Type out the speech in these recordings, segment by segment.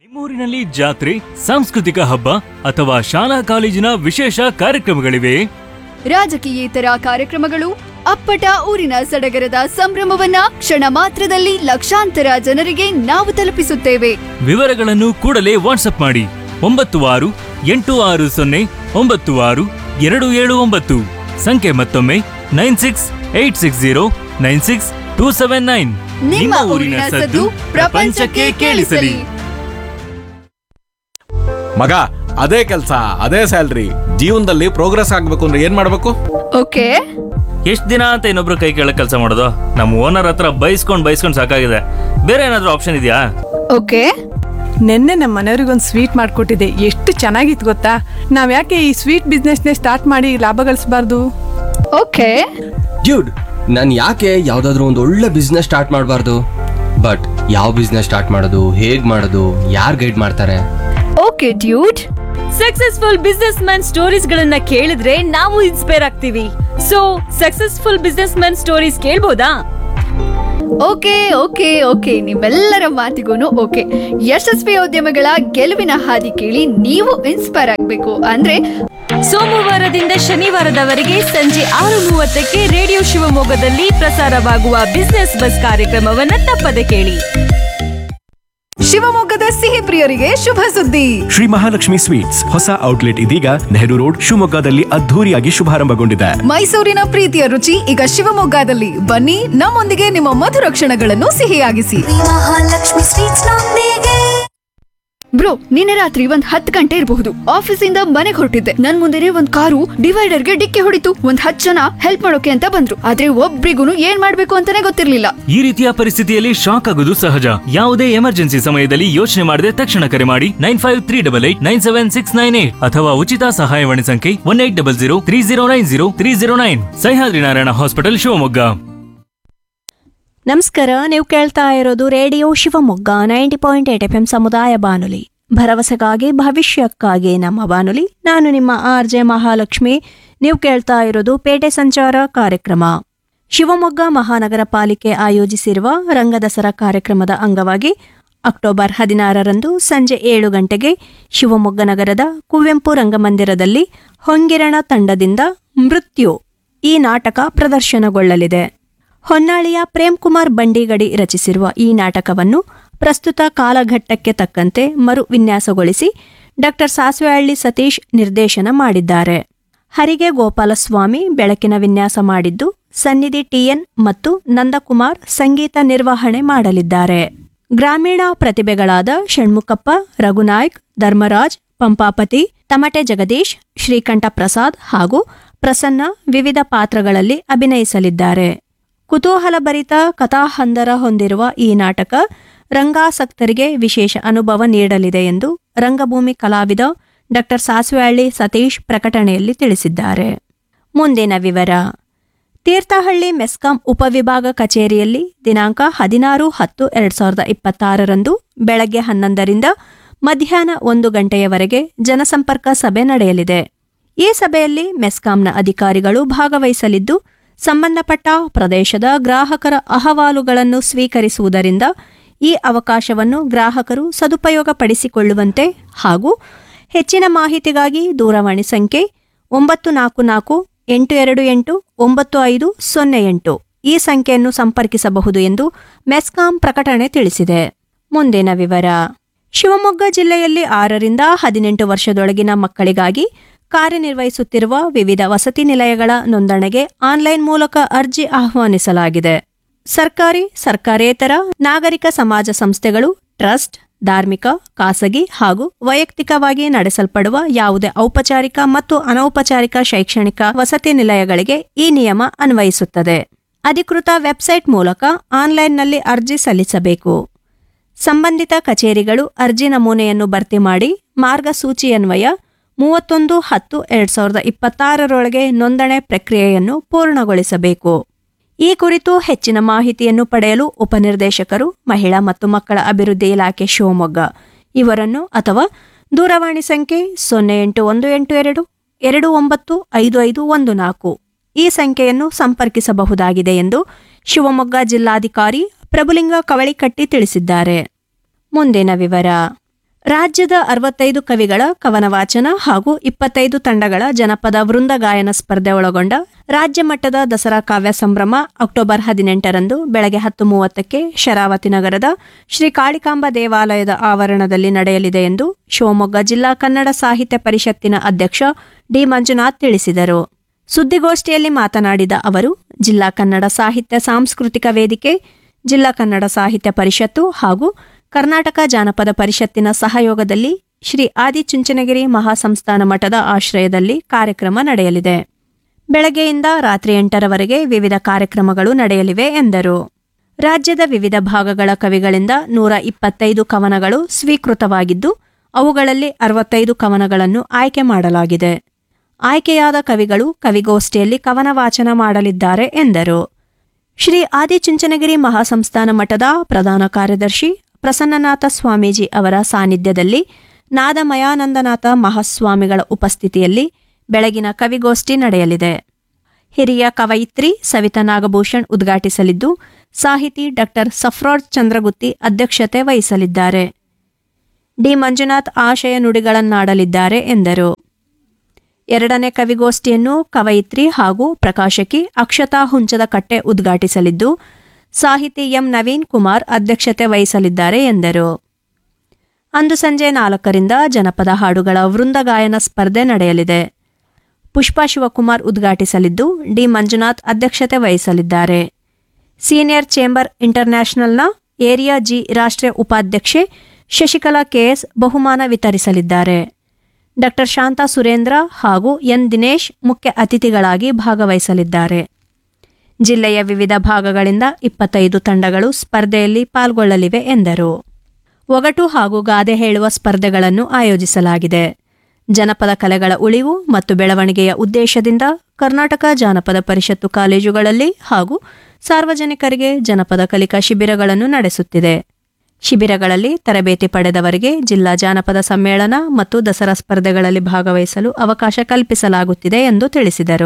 ನಿಮ್ಮೂರಿನಲ್ಲಿ ಜಾತ್ರೆ ಸಾಂಸ್ಕೃತಿಕ ಹಬ್ಬ ಅಥವಾ ಶಾಲಾ ಕಾಲೇಜಿನ ವಿಶೇಷ ಕಾರ್ಯಕ್ರಮಗಳಿವೆ ರಾಜಕೀಯೇತರ ಕಾರ್ಯಕ್ರಮಗಳು ಅಪ್ಪಟ ಊರಿನ ಸಡಗರದ ಸಂಭ್ರಮವನ್ನ ಕ್ಷಣ ಮಾತ್ರದಲ್ಲಿ ಲಕ್ಷಾಂತರ ಜನರಿಗೆ ನಾವು ತಲುಪಿಸುತ್ತೇವೆ ವಿವರಗಳನ್ನು ಕೂಡಲೇ ವಾಟ್ಸಪ್ ಮಾಡಿ ಒಂಬತ್ತು ಆರು ಎಂಟು ಆರು ಸೊನ್ನೆ ಒಂಬತ್ತು ಆರು ಎರಡು ಏಳು ಒಂಬತ್ತು ಸಂಖ್ಯೆ ಮತ್ತೊಮ್ಮೆ nine six eight six zero nine six two seven nine ನಿಮ್ಮ ಊರಿನ ಸದ್ದು ಪ್ರಪಂಚಕ್ಕೆ ಕೇಳಿಸಲಿ ಮಗ ಅದೇ ಕೆಲಸ ಅದೇ ಸ್ಯಾಲ್ರಿ ಜೀವನದಲ್ಲಿ ಪ್ರೋಗ್ರೆಸ್ ಆಗ್ಬೇಕು ಅಂದ್ರೆ ಏನ್ ಮಾಡ್ಬೇಕು ಓಕೆ ಎಷ್ಟ್ ದಿನ ಅಂತ ಇನ್ನೊಬ್ರು ಕೈ ಕೆಳಗ್ ಕೆಲಸ ಮಾಡೋದು ನಮ್ಮ ಓನರ್ ಹತ್ರ ಬೈಸ್ಕೊಂಡ್ ಬೈಸ್ಕೊಂಡ್ ಸಾಕಾಗಿದೆ ಬೇರೆ ಏನಾದ್ರೂ ಆಪ್ಷನ್ ಇದೆಯಾ ಓಕೆ ನಿನ್ನೆ ನಮ್ಮ ಮನೆಯವ್ರಿಗೊಂದು ಸ್ವೀಟ್ ಮಾಡಿಕೊಟ್ಟಿದ್ದೆ ಎಷ್ಟು ಚೆನ್ನಾಗಿತ್ತು ಗೊತ್ತಾ ನಾವು ಯಾಕೆ ಈ ಸ್ವೀಟ್ ಬಿಸ್ನೆಸ್ನೇ ಸ್ಟಾರ್ಟ್ ಮಾಡಿ ಲಾಭ ಗಳಿಸಬಾರ್ದು ಓಕೆ ಡ್ಯೂಡ್ ನಾನು ಯಾಕೆ ಯಾವುದಾದ್ರೂ ಒಂದು ಒಳ್ಳೆ ಬಿಸ್ನೆಸ್ ಸ್ಟಾರ್ಟ್ ಮಾಡಬಾರ್ದು ಬಟ್ ಯಾವ ಬಿಸ್ನೆಸ್ ಸ್ಟಾರ್ಟ್ ಮಾಡೋದು ಹೇಗೆ ಮಾಡೋದು ಯಾರು ಗೈಡ್ ಮಾಡ್ತಾರೆ okay dude successful businessman stories ಗಳನ್ನ ಕೇಳಿದ್ರೆ ನಾವು ಇನ್ಸ್ಪೈರ್ ಆಗ್ತೀವಿ so successful businessman stories ಕೇಳ್ಬೋದಾ ಓಕೆ ಓಕೆ ಓಕೆ ನಿಮ್ಮೆಲ್ಲರ ಮಾತಿಗೂ ಓಕೆ ಯಶಸ್ವಿ ಉದ್ಯಮಗಳ ಗೆಲುವಿನ ಹಾದಿ ಕೇಳಿ ನೀವು ಇನ್ಸ್ಪೈರ್ ಆಗಬೇಕು ಅಂದ್ರೆ ಸೋಮವಾರದಿಂದ ಶನಿವಾರದವರೆಗೆ ಸಂಜೆ ಆರು ಮೂವತ್ತಕ್ಕೆ ರೇಡಿಯೋ ಶಿವಮೊಗ್ಗದಲ್ಲಿ ಪ್ರಸಾರವಾಗುವ ಬಿಸ್ನೆಸ್ ಬಸ್ ಕಾರ್ಯಕ್ರಮವನ್ನ ತಪ್ಪದೆ ಕೇಳಿ ಶಿವಮೊಗ್ಗದ ಸಿಹಿ ಪ್ರಿಯರಿಗೆ ಶುಭ ಸುದ್ದಿ ಶ್ರೀ ಮಹಾಲಕ್ಷ್ಮಿ ಸ್ವೀಟ್ಸ್ ಹೊಸ ಔಟ್ಲೆಟ್ ಇದೀಗ ನೆಹರು ರೋಡ್ ಶಿವಮೊಗ್ಗದಲ್ಲಿ ಅದ್ಧೂರಿಯಾಗಿ ಶುಭಾರಂಭಗೊಂಡಿದೆ ಮೈಸೂರಿನ ಪ್ರೀತಿಯ ರುಚಿ ಈಗ ಶಿವಮೊಗ್ಗದಲ್ಲಿ ಬನ್ನಿ ನಮ್ಮೊಂದಿಗೆ ನಿಮ್ಮ ಮಧುರ ಕ್ಷಣಗಳನ್ನು ಸಿಹಿಯಾಗಿಸಿ ಮಹಾಲಕ್ಷ್ಮಿ ಸ್ವೀಟ್ಸ್ ನೊಂದಿಗೆ ಬ್ರೋ ನಿನ್ನೆ ರಾತ್ರಿ ಒಂದ್ ಹತ್ತು ಗಂಟೆ ಇರಬಹುದು ಆಫೀಸಿಂದ ಮನೆಗೆ ಹೊರಟಿದ್ದೆ ನನ್ ಮುಂದೆನೆ ಒಂದ್ ಕಾರು ಡಿವೈಡರ್ಗೆ ಡಿಕ್ಕಿ ಹೊಡಿತು ಒಂದ್ ಹತ್ತು ಜನ ಹೆಲ್ಪ್ ಮಾಡೋಕೆ ಅಂತ ಬಂದ್ರು ಆದ್ರೆ ಒಬ್ರಿಗೂ ಏನ್ ಮಾಡ್ಬೇಕು ಅಂತಾನೆ ಗೊತ್ತಿರ್ಲಿಲ್ಲ ಈ ರೀತಿಯ ಪರಿಸ್ಥಿತಿಯಲ್ಲಿ ಶಾಕ್ ಆಗೋದು ಸಹಜ ಯಾವುದೇ ಎಮರ್ಜೆನ್ಸಿ ಸಮಯದಲ್ಲಿ ಯೋಚನೆ ಮಾಡದೆ ತಕ್ಷಣ ಕರೆ ಮಾಡಿ nine five three double eight nine seven six nine eight ಅಥವಾ ಉಚಿತ ಸಹಾಯವಾಣಿ ಸಂಖ್ಯೆ one eight double zero three zero nine zero three zero nine Sahyadri Narayana hospital Shivamogga ನಮಸ್ಕಾರ ನೀವು ಕೇಳ್ತಾ ಇರೋದು radio Shivamogga ninety point eight F M ಸಮುದಾಯ ಬಾನುಲಿ ಭರವಸೆಗಾಗಿ ಭವಿಷ್ಯಕ್ಕಾಗಿ ನಮ್ಮ ಬಾನುಲಿ ನಾನು ನಿಮ್ಮ ಆರ್ ಜೆ ಮಹಾಲಕ್ಷ್ಮಿ ನೀವು ಕೇಳ್ತಾ ಇರೋದು ಪೇಟೆ ಸಂಚಾರ ಕಾರ್ಯಕ್ರಮ ಶಿವಮೊಗ್ಗ ಮಹಾನಗರ ಪಾಲಿಕೆ ಆಯೋಜಿಸಿರುವ ರಂಗದಸರಾ ಕಾರ್ಯಕ್ರಮದ ಅಂಗವಾಗಿ ಅಕ್ಟೋಬರ್ ಹದಿನಾರರಂದು ಸಂಜೆ ಏಳು ಗಂಟೆಗೆ ಶಿವಮೊಗ್ಗ ನಗರದ ಕುವೆಂಪು ರಂಗಮಂದಿರದಲ್ಲಿ ಹೊಂಗಿರಣ ತಂಡದಿಂದ ಮೃತ್ಯು ಈ ನಾಟಕ ಪ್ರದರ್ಶನಗೊಳ್ಳಲಿದೆ ಹೊನ್ನಾಳಿಯ ಪ್ರೇಮ್ಕುಮಾರ್ ಬಂಡಿಗಡಿ ರಚಿಸಿರುವ ಈ ನಾಟಕವನ್ನು ಪ್ರಸ್ತುತ ಕಾಲಘಟ್ಟಕ್ಕೆ ತಕ್ಕಂತೆ ಮರು ವಿನ್ಯಾಸಗೊಳಿಸಿ ಡಾಕ್ಟರ್ ಸಾಸ್ವೆಹಳ್ಳಿ ಸತೀಶ್ ನಿರ್ದೇಶನ ಮಾಡಿದ್ದಾರೆ ಹರಿಗೆ ಗೋಪಾಲಸ್ವಾಮಿ ಬೆಳಕಿನ ವಿನ್ಯಾಸ ಮಾಡಿದ್ದು ಸನ್ನಿಧಿ ಟಿಎನ್ ಮತ್ತು ನಂದಕುಮಾರ್ ಸಂಗೀತ ನಿರ್ವಹಣೆ ಮಾಡಲಿದ್ದಾರೆ ಗ್ರಾಮೀಣ ಪ್ರತಿಭೆಗಳಾದ ಷಣ್ಮುಖಪ್ಪ ರಘುನಾಯ್ಕ್ ಧರ್ಮರಾಜ್ ಪಂಪಾಪತಿ ತಮಟೆ ಜಗದೀಶ್ ಶ್ರೀಕಂಠ ಪ್ರಸಾದ್ ಹಾಗೂ ಪ್ರಸನ್ನ ವಿವಿಧ ಪಾತ್ರಗಳಲ್ಲಿ ಅಭಿನಯಿಸಲಿದ್ದಾರೆ ಕುತೂಹಲಭರಿತ ಕಥಾಹಂದರ ಹೊಂದಿರುವ ಈ ನಾಟಕ ರಂಗಾಸಕ್ತರಿಗೆ ವಿಶೇಷ ಅನುಭವ ನೀಡಲಿದೆ ಎಂದು ರಂಗಭೂಮಿ ಕಲಾವಿದ ಡಾಕ್ಟರ್ ಸಾಸ್ವೆಹಳ್ಳಿ ಸತೀಶ್ ಪ್ರಕಟಣೆಯಲ್ಲಿ ತಿಳಿಸಿದ್ದಾರೆ ಮುಂದಿನ ವಿವರ ತೀರ್ಥಹಳ್ಳಿ ಮೆಸ್ಕಾಂ ಉಪವಿಭಾಗ ಕಚೇರಿಯಲ್ಲಿ ದಿನಾಂಕ ಹದಿನಾರು ಹತ್ತು ಎರಡ್ ಸಾವಿರದ ಇಪ್ಪತ್ತಾರರಂದು ಬೆಳಗ್ಗೆ ಹನ್ನೊಂದರಿಂದ ಮಧ್ಯಾಹ್ನ ಒಂದು ಗಂಟೆಯವರೆಗೆ ಜನಸಂಪರ್ಕ ಸಭೆ ನಡೆಯಲಿದೆ ಈ ಸಭೆಯಲ್ಲಿ ಮೆಸ್ಕಾಂನ ಅಧಿಕಾರಿಗಳು ಭಾಗವಹಿಸಲಿದ್ದು ಸಂಬಂಧಪಟ್ಟ ಪ್ರದೇಶದ ಗ್ರಾಹಕರ ಅಹವಾಲುಗಳನ್ನು ಸ್ವೀಕರಿಸುವುದರಿಂದ ಈ ಅವಕಾಶವನ್ನು ಗ್ರಾಹಕರು ಸದುಪಯೋಗಪಡಿಸಿಕೊಳ್ಳುವಂತೆ ಹಾಗೂ ಹೆಚ್ಚಿನ ಮಾಹಿತಿಗಾಗಿ ದೂರವಾಣಿ ಸಂಖ್ಯೆ ಒಂಬತ್ತು ನಾಲ್ಕು ನಾಲ್ಕು ಎಂಟು ಎರಡು ಎಂಟು ಒಂಬತ್ತು ಐದು ಸೊನ್ನೆ ಎಂಟು ಈ ಸಂಖ್ಯೆಯನ್ನು ಸಂಪರ್ಕಿಸಬಹುದು ಎಂದು ಮೆಸ್ಕಾಂ ಪ್ರಕಟಣೆ ತಿಳಿಸಿದೆ ಮುಂದಿನ ವಿವರ ಶಿವಮೊಗ್ಗ ಜಿಲ್ಲೆಯಲ್ಲಿ ಆರರಿಂದ ಹದಿನೆಂಟು ವರ್ಷದೊಳಗಿನ ಮಕ್ಕಳಿಗಾಗಿ ಕಾರ್ಯನಿರ್ವಹಿಸುತ್ತಿರುವ ವಿವಿಧ ವಸತಿ ನಿಲಯಗಳ ನೋಂದಣಿಗೆ ಆನ್ಲೈನ್ ಮೂಲಕ ಅರ್ಜಿ ಆಹ್ವಾನಿಸಲಾಗಿದೆ ಸರ್ಕಾರಿ ಸರ್ಕಾರೇತರ ನಾಗರಿಕ ಸಮಾಜ ಸಂಸ್ಥೆಗಳು ಟ್ರಸ್ಟ್ ಧಾರ್ಮಿಕ ಖಾಸಗಿ ಹಾಗೂ ವೈಯಕ್ತಿಕವಾಗಿ ನಡೆಸಲ್ಪಡುವ ಯಾವುದೇ ಔಪಚಾರಿಕ ಮತ್ತು ಅನೌಪಚಾರಿಕ ಶೈಕ್ಷಣಿಕ ವಸತಿ ನಿಲಯಗಳಿಗೆ ಈ ನಿಯಮ ಅನ್ವಯಿಸುತ್ತದೆ ಅಧಿಕೃತ ವೆಬ್ಸೈಟ್ ಮೂಲಕ ಆನ್ಲೈನ್ನಲ್ಲಿ ಅರ್ಜಿ ಸಲ್ಲಿಸಬೇಕು ಸಂಬಂಧಿತ ಕಚೇರಿಗಳು ಅರ್ಜಿ ನಮೂನೆಯನ್ನು ಭರ್ತಿ ಮಾಡಿ ಮಾರ್ಗಸೂಚಿಯನ್ವಯ ಮೂವತ್ತೊಂದು ಹತ್ತು ಎರಡ್ ಸಾವಿರದ ಇಪ್ಪತ್ತಾರರೊಳಗೆ ನೋಂದಣಿ ಪ್ರಕ್ರಿಯೆಯನ್ನು ಪೂರ್ಣಗೊಳಿಸಬೇಕು ಈ ಕುರಿತು ಹೆಚ್ಚಿನ ಮಾಹಿತಿಯನ್ನು ಪಡೆಯಲು ಉಪನಿರ್ದೇಶಕರು ಮಹಿಳಾ ಮತ್ತು ಮಕ್ಕಳ ಅಭಿವೃದ್ಧಿ ಇಲಾಖೆ ಶಿವಮೊಗ್ಗ ಇವರನ್ನು ಅಥವಾ ದೂರವಾಣಿ ಸಂಖ್ಯೆ ಸೊನ್ನೆ ಎಂಟು ಒಂದು ಎಂಟು ಎರಡು ಎರಡು ಒಂಬತ್ತು ಐದು ಐದು ಒಂದು ನಾಲ್ಕು ಈ ಸಂಖ್ಯೆಯನ್ನು ಸಂಪರ್ಕಿಸಬಹುದಾಗಿದೆ ಎಂದು ಶಿವಮೊಗ್ಗ ಜಿಲ್ಲಾಧಿಕಾರಿ ಪ್ರಭುಲಿಂಗ ಕವಳಿಕಟ್ಟಿ ತಿಳಿಸಿದ್ದಾರೆ ಮುಂದಿನ ವಿವರ ರಾಜ್ಯದ ಅರವತ್ತೈದು ಕವಿಗಳ ಕವನ ವಾಚನ ಹಾಗೂ ಇಪ್ಪತ್ತೈದು ತಂಡಗಳ ಜನಪದ ವೃಂದ ಗಾಯನ ಸ್ಪರ್ಧೆ ಒಳಗೊಂಡ ರಾಜ್ಯ ಮಟ್ಟದ ದಸರಾ ಕಾವ್ಯ ಸಂಭ್ರಮ ಅಕ್ಟೋಬರ್ ಹದಿನೆಂಟರಂದು ಬೆಳಗ್ಗೆ ಹತ್ತು ಮೂವತ್ತಕ್ಕೆ ಶರಾವತಿ ನಗರದ ಶ್ರೀ ಕಾಳಿಕಾಂಬ ದೇವಾಲಯದ ಆವರಣದಲ್ಲಿ ನಡೆಯಲಿದೆ ಎಂದು ಶಿವಮೊಗ್ಗ ಜಿಲ್ಲಾ ಕನ್ನಡ ಸಾಹಿತ್ಯ ಪರಿಷತ್ತಿನ ಅಧ್ಯಕ್ಷ ಡಿ ಮಂಜುನಾಥ್ ತಿಳಿಸಿದರು ಸುದ್ದಿಗೋಷ್ಠಿಯಲ್ಲಿ ಮಾತನಾಡಿದ ಅವರು ಜಿಲ್ಲಾ ಕನ್ನಡ ಸಾಹಿತ್ಯ ಸಾಂಸ್ಕೃತಿಕ ವೇದಿಕೆ ಜಿಲ್ಲಾ ಕನ್ನಡ ಸಾಹಿತ್ಯ ಪರಿಷತ್ತು ಹಾಗೂ ಕರ್ನಾಟಕ ಜಾನಪದ ಪರಿಷತ್ತಿನ ಸಹಯೋಗದಲ್ಲಿ ಶ್ರೀ ಆದಿಚುಂಚನಗಿರಿ ಮಹಾಸಂಸ್ಥಾನ ಮಠದ ಆಶ್ರಯದಲ್ಲಿ ಕಾರ್ಯಕ್ರಮ ನಡೆಯಲಿದೆ ಬೆಳಗ್ಗೆಯಿಂದ ರಾತ್ರಿ ಎಂಟರವರೆಗೆ ವಿವಿಧ ಕಾರ್ಯಕ್ರಮಗಳು ನಡೆಯಲಿವೆ ಎಂದರು ರಾಜ್ಯದ ವಿವಿಧ ಭಾಗಗಳ ಕವಿಗಳಿಂದ ನೂರ ಇಪ್ಪತ್ತೈದು ಕವನಗಳು ಸ್ವೀಕೃತವಾಗಿದ್ದು ಅವುಗಳಲ್ಲಿ ಅರವತ್ತೈದು ಕವನಗಳನ್ನು ಆಯ್ಕೆ ಮಾಡಲಾಗಿದೆ ಆಯ್ಕೆಯಾದ ಕವಿಗಳು ಕವಿಗೋಷ್ಠಿಯಲ್ಲಿ ಕವನ ವಾಚನ ಮಾಡಲಿದ್ದಾರೆ ಎಂದರು ಶ್ರೀ ಆದಿಚುಂಚನಗಿರಿ ಮಹಾಸಂಸ್ಥಾನ ಮಠದ ಪ್ರಧಾನ ಕಾರ್ಯದರ್ಶಿ ಪ್ರಸನ್ನನಾಥ ಸ್ವಾಮೀಜಿ ಅವರ ಸಾನ್ನಿಧ್ಯದಲ್ಲಿ ನಾದಮಯಾನಂದನಾಥ ಮಹಾಸ್ವಾಮಿಗಳ ಉಪಸ್ಥಿತಿಯಲ್ಲಿ ಬೆಳಗಿನ ಕವಿಗೋಷ್ಠಿ ನಡೆಯಲಿದೆ ಹಿರಿಯ ಕವಯಿತ್ರಿ ಸವಿತಾ ನಾಗಭೂಷಣ್ ಉದ್ಘಾಟಿಸಲಿದ್ದು ಸಾಹಿತಿ ಡಾಕ್ಟರ್ ಸಫ್ರಾಜ್ ಚಂದ್ರಗುತ್ತಿ ಅಧ್ಯಕ್ಷತೆ ವಹಿಸಲಿದ್ದಾರೆ ಡಿ ಮಂಜುನಾಥ್ ಆಶಯ ನುಡಿಗಳನ್ನಾಡಲಿದ್ದಾರೆ ಎಂದರು ಎರಡನೇ ಕವಿಗೋಷ್ಠಿಯನ್ನು ಕವಯಿತ್ರಿ ಹಾಗೂ ಪ್ರಕಾಶಕಿ ಅಕ್ಷತಾ ಹುಂಚದ ಕಟ್ಟೆ ಉದ್ಘಾಟಿಸಲಿದ್ದು ಸಾಹಿತಿ ಎಂ ನವೀನ್ ಕುಮಾರ್ ಅಧ್ಯಕ್ಷತೆ ವಹಿಸಲಿದ್ದಾರೆ ಎಂದರು ಅಂದು ಸಂಜೆ ನಾಲ್ಕರಿಂದ ಜನಪದ ಹಾಡುಗಳ ವೃಂದ ಗಾಯನ ಸ್ಪರ್ಧೆ ನಡೆಯಲಿದೆ ಪುಷ್ಪಾ ಶಿವಕುಮಾರ್ ಉದ್ಘಾಟಿಸಲಿದ್ದು ಡಿ ಮಂಜುನಾಥ್ ಅಧ್ಯಕ್ಷತೆ ವಹಿಸಲಿದ್ದಾರೆ ಸೀನಿಯರ್ ಚೇಂಬರ್ ಇಂಟರ್ನ್ಯಾಷನಲ್ನ ಏರಿಯಾ ಜಿ ರಾಷ್ಟ್ರೀಯ ಉಪಾಧ್ಯಕ್ಷೆ ಶಶಿಕಲಾ ಕೆಎಸ್ ಬಹುಮಾನ ವಿತರಿಸಲಿದ್ದಾರೆ ಡಾಕ್ಟರ್ ಶಾಂತಾ ಸುರೇಂದ್ರ ಹಾಗೂ ಎನ್ ದಿನೇಶ್ ಮುಖ್ಯ ಅತಿಥಿಗಳಾಗಿ ಭಾಗವಹಿಸಲಿದ್ದಾರೆ ಜಿಲ್ಲೆಯ ವಿವಿಧ ಭಾಗಗಳಿಂದ ಇಪ್ಪತ್ತೈದು ತಂಡಗಳು ಸ್ಪರ್ಧೆಯಲ್ಲಿ ಪಾಲ್ಗೊಳ್ಳಲಿವೆ ಎಂದರು ಒಗಟು ಹಾಗೂ ಗಾದೆ ಹೇಳುವ ಸ್ಪರ್ಧೆಗಳನ್ನು ಆಯೋಜಿಸಲಾಗಿದೆ ಜನಪದ ಕಲೆಗಳ ಉಳಿವು ಮತ್ತು ಬೆಳವಣಿಗೆಯ ಉದ್ದೇಶದಿಂದ ಕರ್ನಾಟಕ ಜಾನಪದ ಪರಿಷತ್ತು ಕಾಲೇಜುಗಳಲ್ಲಿ ಹಾಗೂ ಸಾರ್ವಜನಿಕರಿಗೆ ಜನಪದ ಕಲಿಕಾ ಶಿಬಿರಗಳನ್ನು ನಡೆಸುತ್ತಿದೆ ಶಿಬಿರಗಳಲ್ಲಿ ತರಬೇತಿ ಪಡೆದವರಿಗೆ ಜಿಲ್ಲಾ ಜಾನಪದ ಸಮ್ಮೇಳನ ಮತ್ತು ದಸರಾ ಸ್ಪರ್ಧೆಗಳಲ್ಲಿ ಭಾಗವಹಿಸಲು ಅವಕಾಶ ಕಲ್ಪಿಸಲಾಗುತ್ತಿದೆ ಎಂದು ತಿಳಿಸಿದರು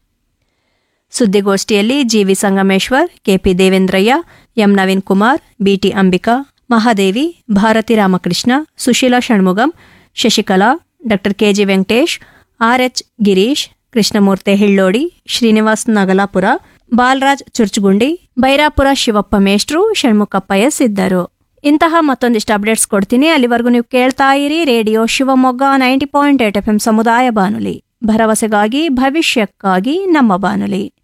ಸುದ್ದಿಗೋಷ್ಠಿಯಲ್ಲಿ GV Sangameshwar KP Devendrayya M Naveen Kumar BT Ambika Mahadevi Bharati Ramakrishna Sushila Shanmugam Shashikala doctor KG Venkatesh RH Girish Krishnamurthy Hillodi Srinivas Nagalapura Balaraj Churchugundi Bairapura Shivappa ಮೇಷ್ಟ್ರು ಷಣ್ಮುಖಪ್ಪ ಎಸ್ ಇದ್ದರು ಇಂತಹ ಮತ್ತೊಂದಿಷ್ಟು ಅಪ್ಡೇಟ್ಸ್ ಕೊಡ್ತೀನಿ ಅಲ್ಲಿವರೆಗೂ ನೀವು ಕೇಳ್ತಾ ಇರಿ radio Shivamogga ninety point eight F M ಸಮುದಾಯ ಬಾನುಲಿ ಭರವಸೆಗಾಗಿ ಭವಿಷ್ಯಕ್ಕಾಗಿ ನಮ್ಮ ಬಾನುಲಿ